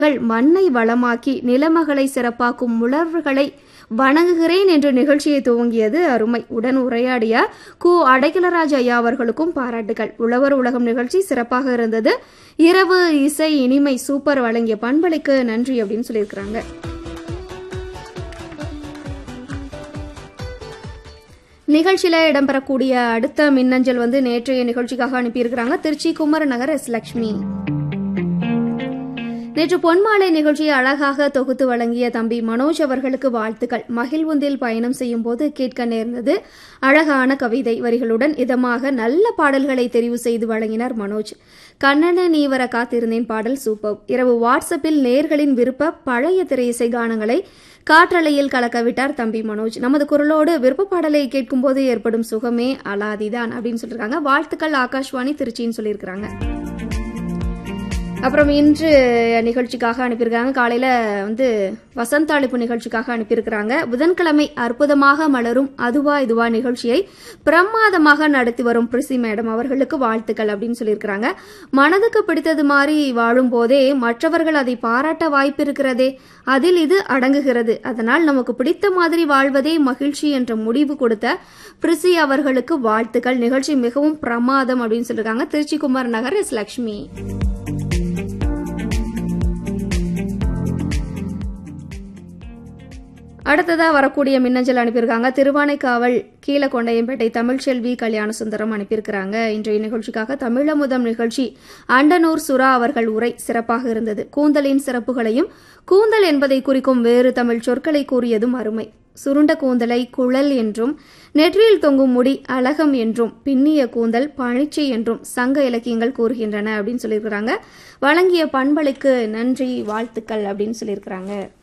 மக்கள் மண்ணை வளமாக்கி நிலமகளை சிறப்பாக்கும் உணர்வுகளை வணங்குகிறேன் என்ற நிகழ்ச்சியை துவங்கியது அருமை உடன் உரையாடிய கு அடைக்கலராஜ் ஐயா அவர்களுக்கும் பாராட்டுகள் உழவர் உலகம் நிகழ்ச்சி சிறப்பாக இருந்தது இரவு இசை இனிமை சூப்பர் வழங்கிய பண்பலைக்கு நன்றி அப்படின்னு சொல்லியிருக்கிறாங்க நிகழ்ச்சியில இடம்பெறக்கூடிய அடுத்த மின்னஞ்சல் வந்து நேற்றைய நிகழ்ச்சிக்காக அனுப்பியிருக்கிறாங்க திருச்சி குமரநகர் எஸ் லட்சுமி நேற்று பொன்மாலை நிகழ்ச்சியை அழகாக தொகுத்து வழங்கிய தம்பி மனோஜ் அவர்களுக்கு வாழ்த்துக்கள் மகிழ்வுந்தில் பயணம் செய்யும் போது கேட்க நேர்ந்தது அழகான கவிதை வரிகளுடன் இதமாக நல்ல பாடல்களை தெரிவு செய்து வழங்கினார் மனோஜ் கண்ணன நீ வர காத்திருந்தேன் பாடல் சூப்பர் இரவு வாட்ஸ்அப்பில் நேர்களின் விருப்ப பழைய திரையிசை கானங்களை காற்றலையில் கலக்கவிட்டார் தம்பி மனோஜ் நமது குரலோடு விருப்ப பாடலை கேட்கும்போது ஏற்படும் சுகமே அலாதிதான் அப்படின்னு சொல்லியிருக்காங்க வாழ்த்துக்கள் ஆகாஷ்வாணி திருச்சின்னு சொல்லியிருக்கிறாங்க அப்புறம் இன்று நிகழ்ச்சிக்காக அனுப்பியிருக்காங்க காலையில் வந்து வசந்த அழைப்பு நிகழ்ச்சிக்காக அனுப்பியிருக்கிறாங்க புதன்கிழமை அற்புதமாக மலரும் அதுவா இதுவா நிகழ்ச்சியை பிரமாதமாக நடத்தி வரும் பிரிசி மேடம் அவர்களுக்கு வாழ்த்துக்கள் அப்படின்னு சொல்லியிருக்கிறாங்க மனதுக்கு பிடித்தது மாதிரி வாழும் போதே மற்றவர்கள் அதை பாராட்ட வாய்ப்பு இருக்கிறதே அதில் இது அடங்குகிறது அதனால் நமக்கு பிடித்த மாதிரி வாழ்வதே மகிழ்ச்சி என்ற முடிவு கொடுத்த பிரிசி அவர்களுக்கு வாழ்த்துக்கள் நிகழ்ச்சி மிகவும் பிரமாதம் அப்படின்னு சொல்லியிருக்காங்க திருச்சி குமார் நகர் எஸ் லக்ஷ்மி அடுத்ததா வரக்கூடிய மின்னஞ்சல் அனுப்பியிருக்காங்க திருவானைக்காவல் கீழகொண்டையம்பேட்டை தமிழ்ச்செல்வி கல்யாண சுந்தரம் அனுப்பியிருக்கிறாங்க இன்றைய நிகழ்ச்சிக்காக தமிழமுதம் நிகழ்ச்சி அண்டனூர் சுரா அவர்கள் உரை சிறப்பாக இருந்தது கூந்தலின் சிறப்புகளையும் கூந்தல் என்பதை குறிக்கும் வேறு தமிழ் சொற்களை கூறியதும் அருமை சுருண்ட கூந்தலை குழல் என்றும் நெற்றியில் தொங்கும் முடி அழகம் என்றும் பின்னிய கூந்தல் பணிச்சை என்றும் சங்க இலக்கியங்கள் கூறுகின்றன அப்படின்னு சொல்லியிருக்கிறாங்க வழங்கிய பண்பலைக்கு நன்றி வாழ்த்துக்கள் அப்படின்னு சொல்லியிருக்கிறாங்க